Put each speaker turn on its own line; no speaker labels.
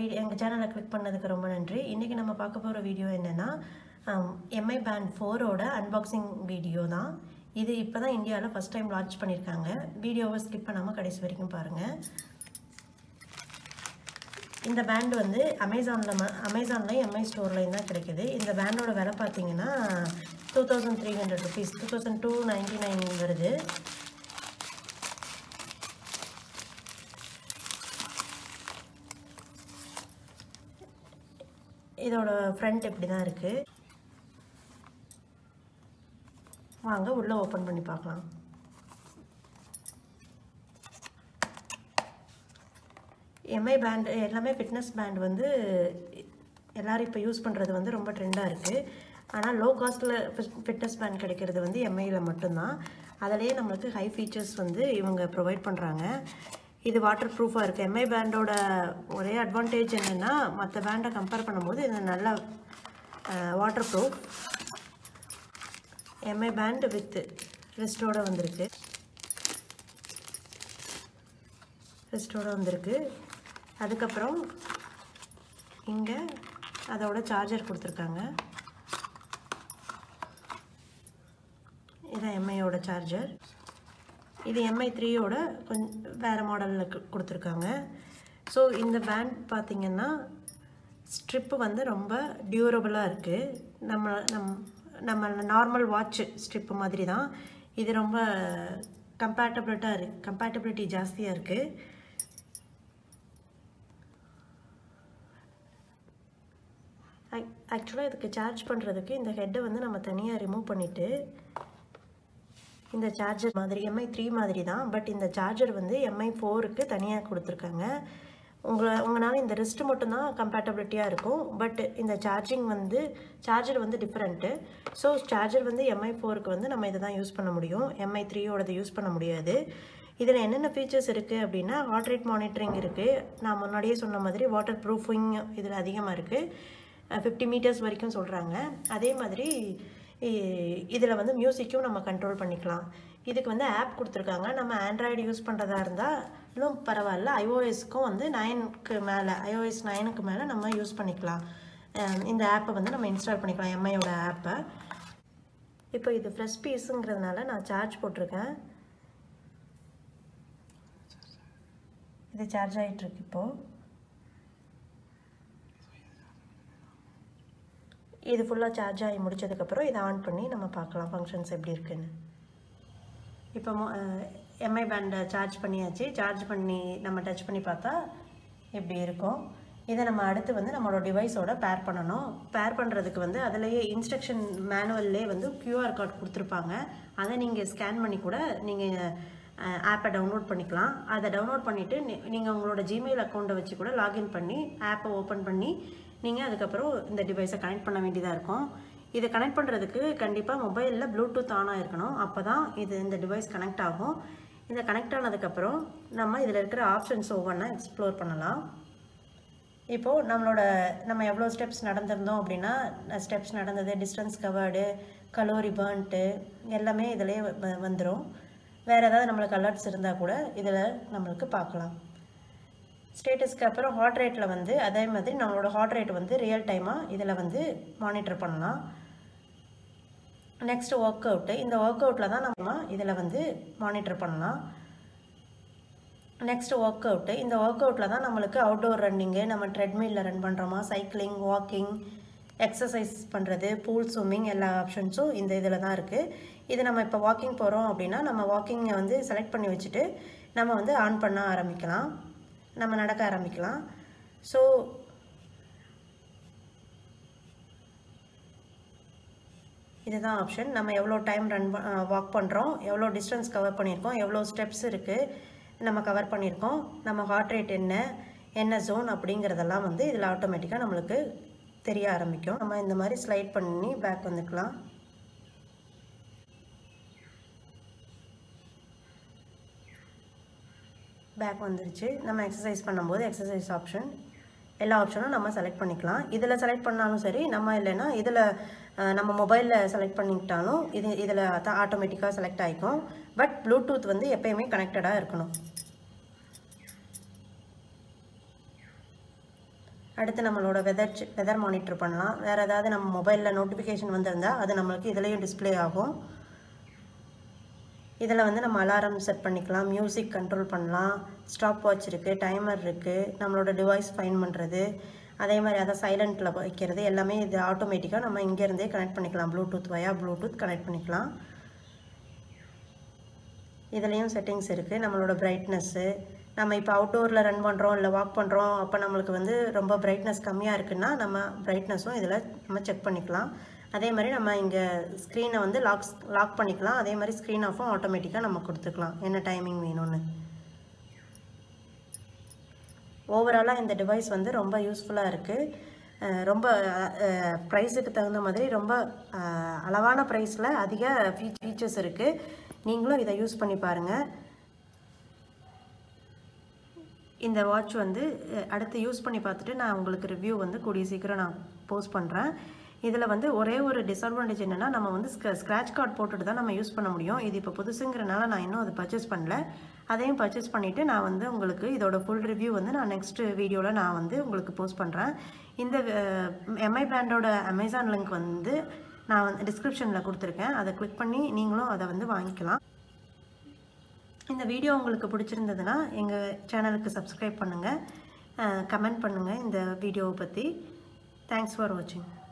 video எங்கள் சேனலை click பண்ணதுக்கு ரொம்ப நன்றி இன்றைக்கி நம்ம பார்க்க போகிற வீடியோ என்னென்னா எம்ஐ பேண்ட் ஃபோரோட அன்பாக்சிங் வீடியோ தான் இது இப்போ தான் இந்தியாவில் ஃபஸ்ட் டைம் லான்ச் பண்ணியிருக்காங்க வீடியோவை ஸ்கிப் பண்ணாமல் கடைசி வரைக்கும் பாருங்கள் இந்த பேண்ட் வந்து அமேசானில் ம அமேசான்லையும் எம்ஐ ஸ்டோர்லையும் தான் கிடைக்குது இந்த பேண்டோட விலை பார்த்தீங்கன்னா two thousand three hundred rupees two thousand two ninety nine வருது இதோட ஃப்ரண்ட் இப்படி தான் இருக்குது வாங்க உள்ளே ஓப்பன் பண்ணி பார்க்கலாம் எம்ஐ பேண்ட் எல்லாமே ஃபிட்னஸ் பேண்ட் வந்து எல்லோரும் இப்போ யூஸ் பண்ணுறது வந்து ரொம்ப ட்ரெண்டாக இருக்குது ஆனால் லோ காஸ்ட்டில் ஃபிட்னஸ் பேண்ட் கிடைக்கிறது வந்து எம்ஐயில் மட்டும்தான் அதிலேயே நம்மளுக்கு ஹை ஃபீச்சர்ஸ் வந்து இவங்க ப்ரொவைட் பண்ணுறாங்க இது வாட்டர் ப்ரூஃபாக இருக்குது எம்ஐ பேண்டோட ஒரே அட்வான்டேஜ் என்னென்னா மற்ற பேண்டை கம்பேர் பண்ணும்போது இது நல்ல water proof MI band with ரிஸ்டோட வந்திருக்கு ரிஸ்டோட வந்திருக்கு அதுக்கப்புறம் இங்கே அதோட சார்ஜர் கொடுத்துருக்காங்க இதான் எம்ஐயோட சார்ஜர் இது எம்ஐ த்ரீயோட கொஞ்சம் வேறு மாடலில் கொடுத்துருக்காங்க ஸோ இந்த பேண்ட் பார்த்திங்கன்னா ஸ்ட்ரிப்பு வந்து ரொம்ப டியூரபுளாக இருக்குது நம்ம நம் நம்ம நார்மல் வாட்ச் ஸ்ட்ரிப்பு மாதிரி தான் இது ரொம்ப கம்பேட்டபிலிட்டாக இருக்கு கம்பேட்டபிலிட்டி ஜாஸ்தியாக இருக்குது ஆக்சுவலாக இதுக்கு சார்ஜ் பண்ணுறதுக்கு இந்த ஹெட்டை வந்து நம்ம தனியாக ரிமூவ் பண்ணிவிட்டு இந்த சார்ஜர் மாதிரி எம்ஐ த்ரீ மாதிரி தான் பட் இந்த சார்ஜர் வந்து எம்ஐ ஃபோருக்கு தனியாக கொடுத்துருக்காங்க உங்களை உங்களால் இந்த ரிஸ்ட் மட்டும்தான் கம்பேட்டபிலிட்டியாக இருக்கும் பட் இந்த சார்ஜிங் வந்து சார்ஜர் வந்து டிஃப்ரெண்ட்டு ஸோ சார்ஜர் வந்து எம்ஐ ஃபோருக்கு வந்து நம்ம இதை தான் யூஸ் பண்ண முடியும் எம்ஐ த்ரீயோடது யூஸ் பண்ண முடியாது இதில் என்னென்ன ஃபீச்சர்ஸ் இருக்குது அப்படின்னா ஹார்ட் ரேட் மானிட்டரிங் இருக்குது நான் முன்னாடியே சொன்ன மாதிரி வாட்டர் ப்ரூஃபிங் இதில் அதிகமாக இருக்குது ஃபிஃப்டி மீட்டர்ஸ் வரைக்கும் சொல்கிறாங்க அதே மாதிரி இதில் வந்து மியூசிக்கும் நம்ம கண்ட்ரோல் பண்ணிக்கலாம் இதுக்கு வந்து ஆப் கொடுத்துருக்காங்க நம்ம ஆண்ட்ராய்டு யூஸ் பண்ணுறதா இருந்தால் இன்னும் பரவாயில்ல ஐஓஎஸ்க்கும் வந்து நைனுக்கு மேலே ஐஓஎஸ் நைனுக்கு மேலே நம்ம யூஸ் பண்ணிக்கலாம் இந்த ஆப்பை வந்து நம்ம இன்ஸ்டால் பண்ணிக்கலாம் எம்ஐயோட ஆப்பை இப்போ இது ஃப்ரெஷ் பீஸுங்கிறதுனால நான் சார்ஜ் போட்டிருக்கேன் இது சார்ஜ் ஆகிட்டுருக்கு இப்போது இது ஃபுல்லாக சார்ஜ் ஆகி முடிச்சதுக்கப்புறம் இதை ஆன் பண்ணி நம்ம பார்க்கலாம் ஃபங்க்ஷன்ஸ் எப்படி இருக்குன்னு இப்போ எம்ஐ பேண்டை சார்ஜ் பண்ணியாச்சு சார்ஜ் பண்ணி நம்ம டச் பண்ணி பார்த்தா இப்படி இருக்கும் இதை நம்ம அடுத்து வந்து நம்மளோட டிவைஸோட பேர் பண்ணணும் பேர் பண்ணுறதுக்கு வந்து அதிலேயே இன்ஸ்ட்ரக்ஷன் மேனுவல்லே வந்து க்யூஆர் கார்டு கொடுத்துருப்பாங்க அதை நீங்கள் ஸ்கேன் பண்ணி கூட நீங்கள் ஆப்பை டவுன்லோட் பண்ணிக்கலாம் அதை டவுன்லோட் பண்ணிவிட்டு நீங்கள் உங்களோட ஜிமெயில் அக்கௌண்ட்டை வச்சு கூட லாகின் பண்ணி ஆப்பை ஓப்பன் பண்ணி நீங்கள் அதுக்கப்புறம் இந்த டிவைஸை கனெக்ட் பண்ண வேண்டியதாக இருக்கும் இதை கனெக்ட் பண்ணுறதுக்கு கண்டிப்பாக மொபைலில் ப்ளூடூத் ஆனாக இருக்கணும் அப்போ தான் இது இந்த டிவைஸ் கனெக்ட் ஆகும் இந்த கனெக்ட் ஆனதுக்கப்புறம் நம்ம இதில் இருக்கிற ஆப்ஷன்ஸ் ஒவ்வொன்றா எக்ஸ்ப்ளோர் பண்ணலாம் இப்போது நம்மளோட நம்ம எவ்வளோ ஸ்டெப்ஸ் நடந்திருந்தோம் அப்படின்னா ஸ்டெப்ஸ் நடந்தது டிஸ்டன்ஸ் கவர்டு கலோரி பேர்ன்ட்டு எல்லாமே இதிலே வந்துடும் வேறு ஏதாவது நம்மளுக்கு அலர்ட்ஸ் இருந்தால் கூட இதில் நம்மளுக்கு பார்க்கலாம் ஸ்டேட்டஸ்க்கு அப்புறம் ஹார்ட் ரேட்டில் வந்து அதே மாதிரி நம்மளோட ஹார்ட் ரேட் வந்து ரியல் டைமாக இதில் வந்து மானிட்டர் பண்ணலாம் நெக்ஸ்ட் ஒர்க் அவுட்டு இந்த ஒர்க் அவுட்டில் தான் நம்ம இதில் வந்து மானிட்டர் பண்ணலாம் நெக்ஸ்ட் ஒர்க் அவுட்டு இந்த ஒர்க் அவுட்டில் தான் நம்மளுக்கு அவுட்டோர் ரன்னிங்கு நம்ம ட்ரெட்மில்லில் ரன் பண்ணுறோமா சைக்கிளிங் வாக்கிங் எக்ஸசைஸ் பண்ணுறது பூல் ஸ்விம்மிங் எல்லா ஆப்ஷன்ஸும் இந்த இதில் தான் இருக்குது இது நம்ம இப்போ வாக்கிங் போகிறோம் அப்படின்னா நம்ம வாக்கிங்கை வந்து செலக்ட் பண்ணி வச்சுட்டு நம்ம வந்து ஆன் பண்ண ஆரம்பிக்கலாம் நம்ம நடக்க ஆரம்பிக்கலாம் ஸோ இதுதான் ஆப்ஷன் நம்ம எவ்வளோ டைம் ரன் வாக் பண்ணுறோம் எவ்வளோ டிஸ்டன்ஸ் கவர் பண்ணியிருக்கோம் எவ்வளோ ஸ்டெப்ஸ் இருக்குது நம்ம கவர் பண்ணியிருக்கோம் நம்ம ஹார்ட் ரேட் என்ன என்ன ஜோன் அப்படிங்கிறதெல்லாம் வந்து இதில் ஆட்டோமேட்டிக்காக நம்மளுக்கு தெரிய ஆரம்பிக்கும் நம்ம இந்த மாதிரி ஸ்லைட் பண்ணி பேக் வந்துக்கலாம் பேக் வந்துருச்சு நம்ம எக்ஸசைஸ் பண்ணும்போது எக்ஸசைஸ் ஆப்ஷன் எல்லா ஆப்ஷனும் நம்ம செலக்ட் பண்ணிக்கலாம் இதில் செலக்ட் பண்ணாலும் சரி நம்ம இல்லைன்னா இதில் நம்ம மொபைலில் செலக்ட் பண்ணிக்கிட்டாலும் இது இதில் தான் ஆட்டோமேட்டிக்காக செலக்ட் ஆகிக்கும் பட் ப்ளூடூத் வந்து எப்பயுமே கனெக்டடாக இருக்கணும் அடுத்து நம்மளோட வெதர் வெதர் மானிட்டர் பண்ணலாம் வேறு ஏதாவது நம்ம மொபைலில் நோட்டிஃபிகேஷன் வந்திருந்தால் அது நம்மளுக்கு இதுலேயும் டிஸ்ப்ளே ஆகும் இதில் வந்து நம்ம அலாரம் செட் பண்ணிக்கலாம் மியூசிக் கண்ட்ரோல் பண்ணலாம் ஸ்டாப் வாட்ச் இருக்குது டைமர் இருக்குது நம்மளோட டிவைஸ் ஃபைன் பண்ணுறது அதே மாதிரி அதை சைலண்ட்டில் வைக்கிறது எல்லாமே இது ஆட்டோமேட்டிக்காக நம்ம இங்கேருந்தே கனெக்ட் பண்ணிக்கலாம் ப்ளூடூத் வயா ப்ளூடூத் கனெக்ட் பண்ணிக்கலாம் இதுலேயும் செட்டிங்ஸ் இருக்குது நம்மளோட பிரைட்னஸ்ஸு நம்ம இப்போ அவுட்டோரில் ரன் பண்ணுறோம் இல்லை வாக் பண்ணுறோம் அப்போ நம்மளுக்கு வந்து ரொம்ப பிரைட்னஸ் கம்மியாக இருக்குன்னா நம்ம பிரைட்னஸும் இதில் நம்ம செக் பண்ணிக்கலாம் அதே மாதிரி நம்ம இங்கே ஸ்க்ரீனை வந்து லாக் லாக் பண்ணிக்கலாம் அதே மாதிரி ஸ்க்ரீன் ஆஃபும் ஆட்டோமேட்டிக்காக நம்ம கொடுத்துக்கலாம் என்ன டைமிங் வேணும்னு ஓவராலாக இந்த டிவைஸ் வந்து ரொம்ப யூஸ்ஃபுல்லாக இருக்குது ரொம்ப ப்ரைஸுக்கு தகுந்த மாதிரி ரொம்ப அஹ், அளவான ப்ரைஸில் அதிக ஃபீ ஃபீச்சர்ஸ் இருக்குது நீங்களும் இதை யூஸ் பண்ணி பாருங்கள் இந்த வாட்ச் வந்து அஹ், அடுத்து யூஸ் பண்ணி பார்த்துட்டு நான் உங்களுக்கு ரிவ்யூ வந்து கூடிய சீக்கிரம் நான் போஸ்ட் பண்ணுறேன் இதில் வந்து ஒரே ஒரு டிஸ்அட்வான்டேஜ் என்னென்னா நம்ம வந்து ஸ்க்ராட்ச் கார்டு போட்டுட்டு தான் நம்ம யூஸ் பண்ண முடியும் இது இப்போ புதுசுங்கிறனால நான் இன்னும் அதை பர்ச்சேஸ் பண்ணல அதையும் பர்ச்சேஸ் பண்ணிவிட்டு நான் வந்து உங்களுக்கு இதோட ஃபுல் ரிவ்யூ வந்து நான் நெக்ஸ்ட் வீடியோவில் நான் வந்து உங்களுக்கு போஸ்ட் பண்ணுறேன் இந்த எம்ஐ பிராண்டோட அமேசான் லிங்க் வந்து நான் வந்து டிஸ்கிரிப்ஷனில் கொடுத்துருக்கேன் அதை கிளிக் பண்ணி நீங்களும் அதை வந்து வாங்கிக்கலாம் இந்த வீடியோ உங்களுக்கு பிடிச்சிருந்ததுன்னா எங்கள் சேனலுக்கு சப்ஸ்கிரைப் பண்ணுங்கள் கமெண்ட் பண்ணுங்கள் இந்த வீடியோவை பற்றி தேங்க்ஸ் ஃபார் வாட்சிங்